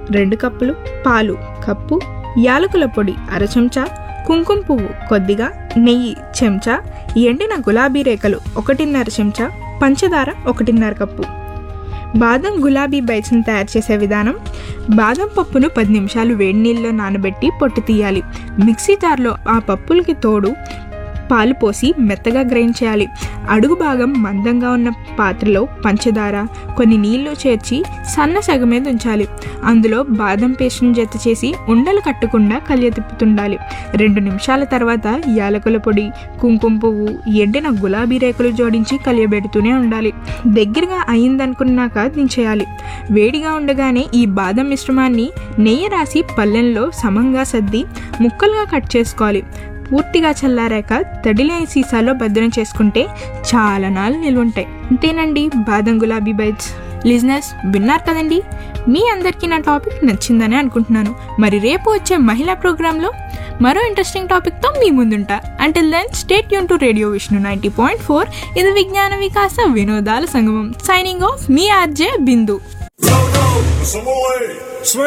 రెండు కప్పులు పాలు కప్పు యాలకుల పొడి అర చెంచా కుంకుమ పువ్వు కొద్దిగా నెయ్యి చెంచా ఎండిన గులాబీ రేఖలు ఒకటిన్నర చెంచా పంచదార ఒకటిన్నర కప్పు బాదం గులాబీ బైట్స్ని తయారు చేసే విధానం బాదం పప్పును పది నిమిషాలు వేడి నీళ్ళలో నానబెట్టి పొట్టు తీయాలి మిక్సీ జార్లో ఆ పప్పులకి తోడు పాలు పోసి మెత్తగా గ్రైండ్ చేయాలి అడుగు భాగం మందంగా ఉన్న పాత్రలో పంచదార కొన్ని నీళ్లు చేర్చి సన్న సగ మీద ఉంచాలి అందులో బాదం పేస్ట్ని జత చేసి ఉండలు కట్టకుండా కలియ తిప్పుతుండాలి రెండు నిమిషాల తర్వాత యాలకుల పొడి కుంకుమ పువ్వు ఎండిన గులాబీ రేకులు జోడించి కలియబెడుతూనే ఉండాలి దగ్గరగా అయిందనుకున్నాక దించేయాలి వేడిగా ఉండగానే ఈ బాదం మిశ్రమాన్ని నెయ్యి రాసి పల్లెంలో సమంగా సర్ది ముక్కలుగా కట్ చేసుకోవాలి పూర్తిగా చల్లారాక తడిలేని సీసాలో భద్రం చేసుకుంటే చాలా నాళ్ళు నిల్వ ఉంటాయి అంతేనండి బాదం గులాబీ బైట్స్ లిజినెస్ విన్నారు కదండి మీ అందరికీ నా టాపిక్ నచ్చిందని అనుకుంటున్నాను మరి రేపు వచ్చే మహిళా ప్రోగ్రాంలో మరో ఇంట్రెస్టింగ్ టాపిక్తో మీ ముందుంటా అంటిల్ దెన్ స్టేట్ యూన్ to radio Vishnu ninety point four ఇది విజ్ఞాన వికాస వినోదాల సంగమం సైనింగ్ ఆఫ్ మీ RJ Bindu Some away. Swing.